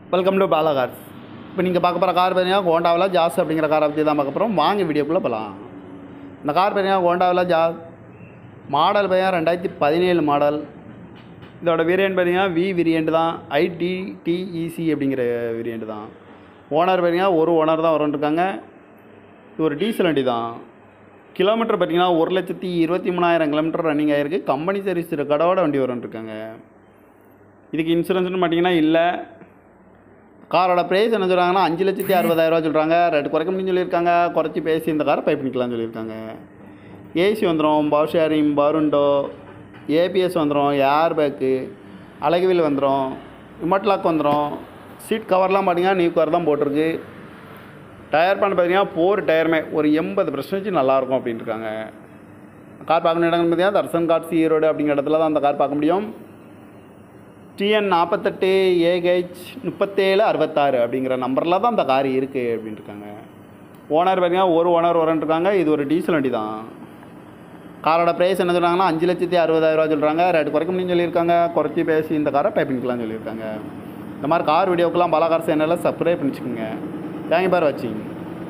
welcome to Bala cars இப்போ நீங்கள் பார்க்க போகிற கார் பார்த்தீங்கன்னா ஹோண்டாவில் ஜாஸ் அப்படிங்கிற காரை பற்றி தான் பார்க்க போகிறோம் வாங்க வீடியோக்குள்ளே போகலாம் இந்த கார் பார்த்தீங்கன்னா ஹோண்டாவில் ஜா மாடல் பார்த்தீங்கன்னா ரெண்டாயிரத்தி பதினேழு மாடல் இதோட வேரியண்ட் பார்த்தீங்கன்னா வி வேரியண்ட் தான் ஐடி டிஇசி அப்படிங்கிற வேரியண்ட் தான் ஓனர் பார்த்தீங்கன்னா ஒரு ஓனர் தான் வரன்ட்ருக்காங்க இது ஒரு டீசல் வண்டி தான் கிலோமீட்டர் பார்த்தீங்கன்னா ஒரு லட்சத்தி இருபத்தி மூணாயிரம் கிலோமீட்டர் ரன்னிங் ஆகிருக்கு கம்பெனி சர்வீஸ் கடவோட வண்டி வரன்ட்ருக்காங்க இதுக்கு இன்சூரன்ஸ்னு பார்த்தீங்கன்னா இல்லை காரோட ப்ரைஸ் என்ன சொல்கிறாங்கன்னா அஞ்சு லட்சத்தி அறுபதாயிரரூவா சொல்கிறாங்க ரேட்டு குறைக்க முடியும்னு சொல்லியிருக்காங்க குறைச்சி பேசி இந்த காரை பை பண்ணிக்கலாம்னு சொல்லியிருக்காங்க ஏசி வந்துடும் பவர் ஷேரிங் பருண்டோ ஏபிஎஸ் வந்துடும் ஏர் பேக்கு அழகுவில் வந்துடும் ரிமோட் லாக் வந்துடும் சீட் கவர்லாம் பார்த்தீங்கன்னா நியூ கவர் தான் போட்டிருக்கு டயர் பண்ண பார்த்தீங்கன்னா போர் டயருமே ஒரு எண்பது பர்சன்டேஜ் நல்லாயிருக்கும் அப்படின்ட்டு இருக்காங்க கார் பார்க்கணும் இடங்கள் பார்த்தீங்கன்னா தர்சன் கார்ஸ் ஈரோடு அப்படிங்கிற இடத்துல தான் அந்த கார் பார்க்க முடியும் டிஎன் நாற்பத்தெட்டு ஏஹெச் முப்பத்தேழு அறுபத்தாறு அப்படிங்கிற நம்பரில் தான் அந்த கார் இருக்குது அப்படின்ட்டு இருக்காங்க ஓனர் பார்த்தீங்கன்னா ஒரு ஓனர் வரன்ட்ருக்காங்க இது ஒரு டீசல் வண்டி தான் காரோட ப்ரைஸ் என்ன சொல்கிறாங்கன்னா அஞ்சு லட்சத்தி அறுபதாயிரரூவா சொல்கிறாங்க ரேட்டு குறைக்க முடியும்னு சொல்லியிருக்காங்க குறைச்சி பேசி இந்த காரை பை பண்ணிக்கலாம்னு சொல்லியிருக்காங்க இந்த மாதிரி கார் வீடியோக்கெல்லாம் பல கார் சேனலில் சப்ஸ்கிரைப் பண்ணிச்சுக்கோங்க தேங்க்யூ பார் வாட்சிங்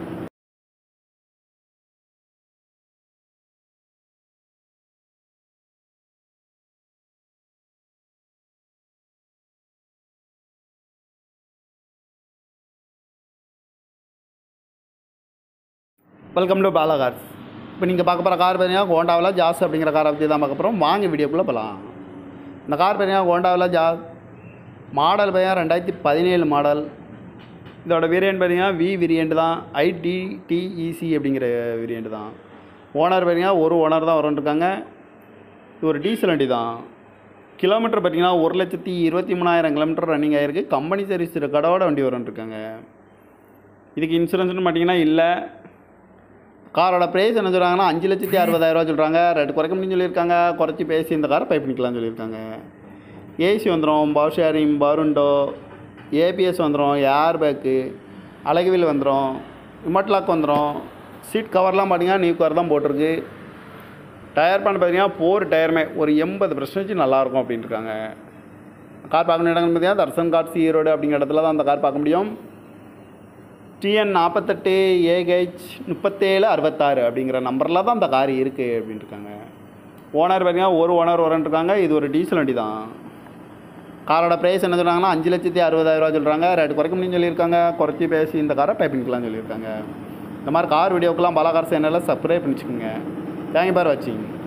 வெல்கம் டு பாலா கார்ஸ் இப்போ நீங்கள் பார்க்க போகிற கார் பார்த்தீங்கன்னா ஹோண்டாவில் ஜாஸ் அப்படிங்கிற காரை பற்றி தான் பார்க்க போகிறோம் வாங்க வீடியோக்குள்ளே போகலாம் இந்த கார் பார்த்தீங்கன்னா ஹோண்டாவில் ஜா மாடல் பார்த்தீங்கன்னா ரெண்டாயிரத்தி பதினேழு மாடல் இதோட வேரியண்ட் பார்த்தீங்கன்னா வி வேரியண்ட் தான் ஐடி டிஇசி அப்படிங்கிற வேரியண்ட் தான் ஓனர் பார்த்தீங்கன்னா ஒரு ஓனர் தான் வரன்ட்ருக்காங்க இது ஒரு டீசல் வண்டி தான் கிலோமீட்டர் பார்த்தீங்கன்னா ஒரு லட்சத்தி இருபத்தி மூணாயிரம் கிலோமீட்டர் ரன்னிங் ஆகிருக்கு கம்பெனி சர்வீஸ் கடவோட வண்டி வரன்ட்ருக்காங்க இதுக்கு இன்சூரன்ஸ்னு பார்த்தீங்கன்னா இல்லை காரோட ப்ரைஸ் என்ன சொல்கிறாங்கன்னா அஞ்சு லட்சத்தி அறுபதாயிரரூவா சொல்கிறாங்க ரேட்டு குறைக்க முடியும்னு சொல்லியிருக்காங்க குறைச்சி பேசி இந்த காரை பை பண்ணிக்கலாம்னு சொல்லியிருக்காங்க ஏசி வந்துடும் பவர் ஷேரிங் பருண்டோ ஏபிஎஸ் வந்துடும் ஏர் பேக்கு அழகுவில் வந்துடும் ரிமோட் லாக் வந்துடும் சீட் கவர்லாம் பார்த்தீங்கன்னா நியூ கவர் தான் போட்டிருக்கு டயர் பண்ண பார்த்தீங்கன்னா போர் டயருமே ஒரு எண்பது பர்சன்டேஜ் நல்லாயிருக்கும் அப்படின்ட்டு இருக்காங்க கார் பார்க்கணும் இடங்கள் பார்த்தீங்கன்னா தர்சன் கார்ஸ் ஈரோடு அப்படிங்கிற இடத்துல தான் அந்த கார் பார்க்க முடியும் டிஎன் நாற்பத்தெட்டு ஏஹெச் முப்பத்தேழு அறுபத்தாறு அப்படிங்கிற நம்பரில் தான் அந்த கார் இருக்குது அப்படின்ட்டு இருக்காங்க ஓனர் பார்த்தீங்கன்னா ஒரு ஓனர் வரன்ட்ருக்காங்க இது ஒரு டீசல் வண்டி தான் காரோட ப்ரைஸ் என்ன சொல்கிறாங்கன்னா அஞ்சு லட்சத்தி அறுபதாயிரரூவா சொல்கிறாங்க ரேட்டு குறைக்க முடியும்னு சொல்லியிருக்காங்க குறைச்சி பேசி இந்த காரை பை பண்ணிக்கலாம்னு சொல்லியிருக்காங்க இந்த மாதிரி கார் வீடியோக்கெல்லாம் பல கார் சேனலில் சப்ஸ்கிரைப் பண்ணிச்சுக்கோங்க தேங்க்யூ பார் வாட்சிங்